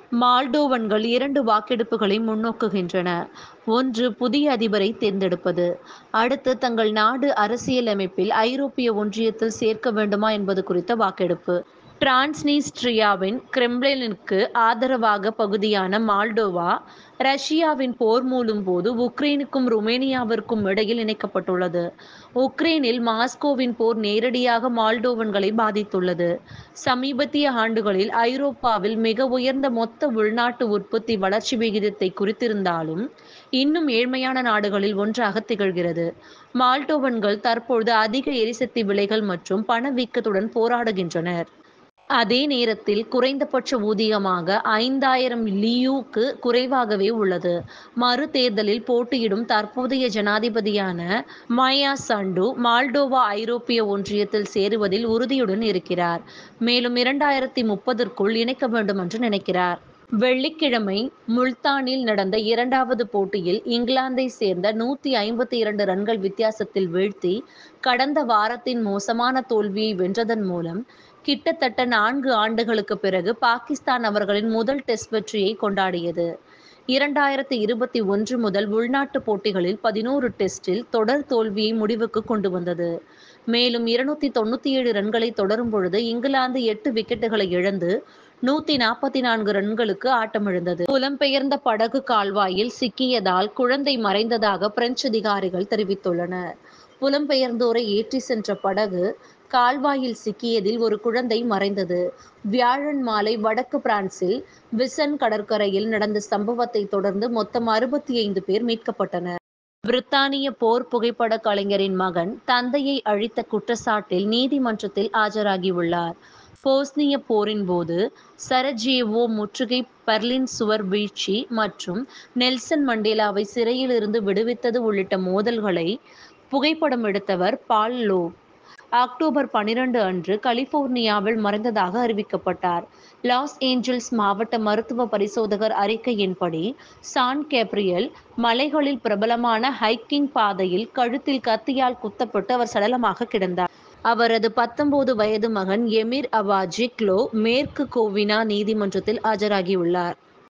மால்டோவன்கள் இரண்டு வாக்கெடுப்புகளை முன்னோக்குகின்றன ஒன்று புதிய அதிபரை தேர்ந்தெடுப்பது அடுத்து தங்கள் நாடு அரசியலமைப்பில் ஐரோப்பிய ஒன்றியத்தில் சேர்க்க வேண்டுமா என்பது குறித்த வாக்கெடுப்பு டிரான்ஸ்னிஸ்ட்ரியாவின் கிரெம்ளினுக்கு ஆதரவாக பகுதியான மால்டோவா ரஷ்யாவின் போர் மூலும் போது உக்ரைனுக்கும் ருமேனியாவிற்கும் இடையில் இணைக்கப்பட்டுள்ளது உக்ரைனில் மாஸ்கோவின் போர் நேரடியாக மால்டோவன்களை பாதித்துள்ளது சமீபத்திய ஆண்டுகளில் ஐரோப்பாவில் மிக உயர்ந்த மொத்த உள்நாட்டு உற்பத்தி வளர்ச்சி விகிதத்தை குறித்திருந்தாலும் இன்னும் ஏழ்மையான நாடுகளில் ஒன்றாக திகழ்கிறது மால்டோவன்கள் தற்பொழுது அதிக எரிசக்தி விலைகள் மற்றும் பணவீக்கத்துடன் போராடுகின்றனர் அதே நேரத்தில் குறைந்தபட்ச ஊதியமாக ஐந்தாயிரம் லியூக்கு குறைவாகவே உள்ளது மறு தேர்தலில் போட்டியிடும் தற்போதைய ஜனாதிபதியான மாயா சண்டு மால்டோவா ஐரோப்பிய ஒன்றியத்தில் சேருவதில் உறுதியுடன் இருக்கிறார் மேலும் இரண்டாயிரத்தி முப்பதற்குள் இணைக்க வேண்டும் என்று நினைக்கிறார் வெள்ளிக்கிழமை முல்தானில் நடந்த இரண்டாவது போட்டியில் இங்கிலாந்தை சேர்ந்த நூத்தி ஐம்பத்தி இரண்டு ரன்கள் வித்தியாசத்தில் வீழ்த்தி கடந்த வாரத்தின் மோசமான தோல்வியை வென்றதன் மூலம் கிட்டத்தட்ட நான்கு ஆண்டுகளுக்கு பிறகு பாகிஸ்தான் அவர்களின் முதல் டெஸ்ட் வெற்றியை கொண்டாடியது இரண்டாயிரத்தி இருபத்தி ஒன்று முதல் உள்நாட்டு போட்டிகளில் பதினோரு டெஸ்டில் தொடர் தோல்வியை முடிவுக்கு கொண்டு வந்தது மேலும் இருநூத்தி தொண்ணூத்தி ஏழு ரன்களை தொடரும் பொழுது இங்கிலாந்து எட்டு விக்கெட்டுகளை இழந்து நூத்தி நாற்பத்தி நான்கு ரன்களுக்கு ஆட்டமிழந்தது புலம்பெயர்ந்த படகு கால்வாயில் சிக்கியதால் குழந்தை மறைந்ததாக பிரெஞ்சு அதிகாரிகள் தெரிவித்துள்ளனர் புலம்பெயர்ந்தோரை ஏற்றி சென்ற படகு கால்வாயில் சிக்கியதில் ஒரு குழந்தை மறைந்தது வியாழன் மாலை வடக்கு பிரான்சில் விசன் கடற்கரையில் நடந்த சம்பவத்தை தொடர்ந்து மொத்தம் அறுபத்தி ஐந்து பேர் மீட்கப்பட்டனர் பிரித்தானிய போர் புகைப்பட கலைஞரின் மகன் தந்தையை அழித்த குற்றச்சாட்டில் நீதிமன்றத்தில் ஆஜராகியுள்ளார் போஸ்னிய போரின் போது சரஜேவோ முற்றுகை பெர்லின் சுவர் வீழ்ச்சி மற்றும் நெல்சன் மண்டேலாவை சிறையிலிருந்து விடுவித்தது உள்ளிட்ட மோதல்களை புகைப்படம் எடுத்தவர் பால் லோ அக்டோபர் பனிரெண்டு அன்று கலிபோர்னியாவில் மறைந்ததாக அறிவிக்கப்பட்டார் லாஸ் ஏஞ்சல்ஸ் மாவட்ட மருத்துவ பரிசோதகர் அறிக்கையின்படி சான் கேப்ரியல் மலைகளில் பிரபலமான ஹைக்கிங் பாதையில் கழுத்தில் கத்தியால் குத்தப்பட்டு அவர் சடலமாக கிடந்தார் அவரது பத்தொன்பது வயது மகன் எமிர் அவாஜி க்ளோ மேற்கு கோவினா நீதிமன்றத்தில் ஆஜராகியுள்ளார்